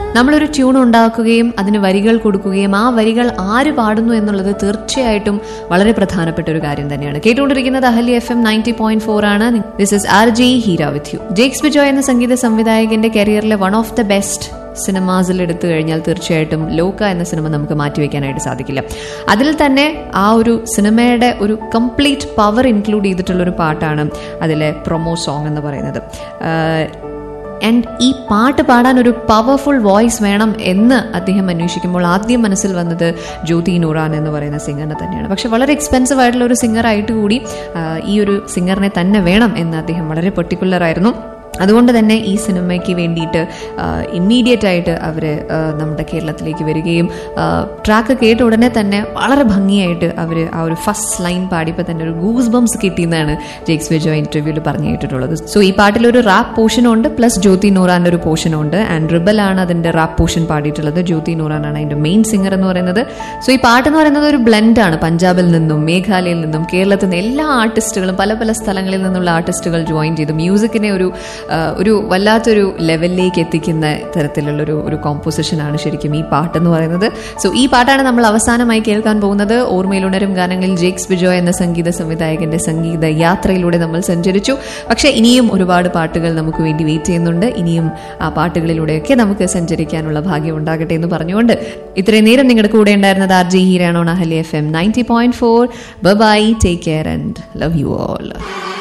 നമ്മളൊരു ട്യൂൺ ഉണ്ടാക്കുകയും അതിന് വരികൾ കൊടുക്കുകയും ആ വരികൾ ആര് പാടുന്നു എന്നുള്ളത് തീർച്ചയായിട്ടും വളരെ പ്രധാനപ്പെട്ട ഒരു കാര്യം തന്നെയാണ് കേട്ടുകൊണ്ടിരിക്കുന്നത് Ahalia F M ninety point four ആണ് this is R J Heera with you Jakes Bejoy എന്ന സംഗീത സംവിധായകന്റെ കരിയറിലെ വൺ ഓഫ് ദ ബെസ്റ്റ് സിനിമാസിൽ എടുത്തു കഴിഞ്ഞാൽ തീർച്ചയായിട്ടും ലോക എന്ന സിനിമ നമുക്ക് മാറ്റിവെക്കാനായിട്ട് സാധിക്കില്ല അതിൽ തന്നെ ആ ഒരു സിനിമയുടെ ഒരു കംപ്ലീറ്റ് പവർ ഇൻക്ലൂഡ് ചെയ്തിട്ടുള്ള ഒരു പാട്ടാണ് അതിലെ പ്രൊമോ സോങ് എന്ന് പറയുന്നത് ആൻഡ് ഈ പാട്ട് പാടാൻ ഒരു പവർഫുൾ വോയിസ് വേണം എന്ന് അദ്ദേഹം അന്വേഷിക്കുമ്പോൾ ആദ്യം മനസ്സിൽ വന്നത് ജ്യോതി നൂറാൻ എന്ന് പറയുന്ന സിംഗറിനെ തന്നെയാണ് പക്ഷെ വളരെ എക്സ്പെൻസീവ് ആയിട്ടുള്ള ഒരു സിംഗർ ആയിട്ട് കൂടി ആ, ഈ ഒരു സിംഗറിനെ തന്നെ വേണം എന്ന് അദ്ദേഹം വളരെ പെർട്ടിക്കുലർ ആയിരുന്നു അതുകൊണ്ട് തന്നെ ഈ സിനിമയ്ക്ക് വേണ്ടിയിട്ട് ഇമ്മീഡിയറ്റ് ആയിട്ട് അവർ നമ്മുടെ കേരളത്തിലേക്ക് വരികയും ട്രാക്ക് കേട്ട ഉടനെ തന്നെ വളരെ ഭംഗിയായിട്ട് അവർ ആ ഒരു ഫസ്റ്റ് ലൈൻ പാടിയപ്പോൾ തന്നെ ഒരു ഗൂസ് ബംസ് കിട്ടിയെന്നാണ് ജെയ്ക്സ് വിജോ ഇന്റർവ്യൂവിൽ പറഞ്ഞു കേട്ടിട്ടുള്ളത് സോ ഈ പാട്ടിൽ ഒരു റാപ്പ് പോർഷനും ഉണ്ട് പ്ലസ് ജ്യോതി നൂറാൻ്റെ ഒരു പോർഷനും ഉണ്ട് ആൻഡ് റിബൽ ആണ് അതിൻ്റെ റാപ്പ് പോർഷൻ പാടിയിട്ടുള്ളത് ജ്യോതി നൂറാനാണ് അതിൻ്റെ മെയിൻ സിംഗർ എന്ന് പറയുന്നത് സോ ഈ പാട്ട് എന്ന് പറയുന്നത് ഒരു ബ്ലെൻഡാണ് പഞ്ചാബിൽ നിന്നും മേഘാലയയിൽ നിന്നും കേരളത്തിൽ നിന്ന് എല്ലാ ആർട്ടിസ്റ്റുകളും പല പല സ്ഥലങ്ങളിൽ നിന്നുള്ള ആർട്ടിസ്റ്റുകൾ ജോയിൻ ചെയ്തു മ്യൂസിക്കിനെ ഒരു ആ, ഒരു വല്ലാത്തൊരു ലെവലിലേക്ക് എത്തിക്കുന്ന തരത്തിലുള്ളൊരു ഒരു കോമ്പോസിഷനാണ് ശരിക്കും ഈ പാട്ട് എന്ന് പറയുന്നത് സോ ഈ പാട്ടാണ് നമ്മൾ അവസാനമായി കേൾക്കാൻ പോകുന്നത് ഓർമ്മയിലുണരും ഗാനങ്ങളിൽ ജേക്സ് ബിജോയ് എന്ന സംഗീത സംവിധായകന്റെ സംഗീത യാത്രയിലൂടെ നമ്മൾ സഞ്ചരിച്ചു പക്ഷേ ഇനിയും ഒരുപാട് പാട്ടുകൾ നമുക്ക് വേണ്ടി വെയിറ്റ് ചെയ്യുന്നുണ്ട് ഇനിയും ആ പാട്ടുകളിലൂടെയൊക്കെ നമുക്ക് സഞ്ചരിക്കാനുള്ള ഭാഗ്യം ഉണ്ടാകട്ടെ എന്ന് പറഞ്ഞുകൊണ്ട് ഇത്രയും നേരം നിങ്ങളുടെ കൂടെ ഉണ്ടായിരുന്നത് ആർ ജി ഹീരാണോ Ahalia F M ninety point four bye take care and love you all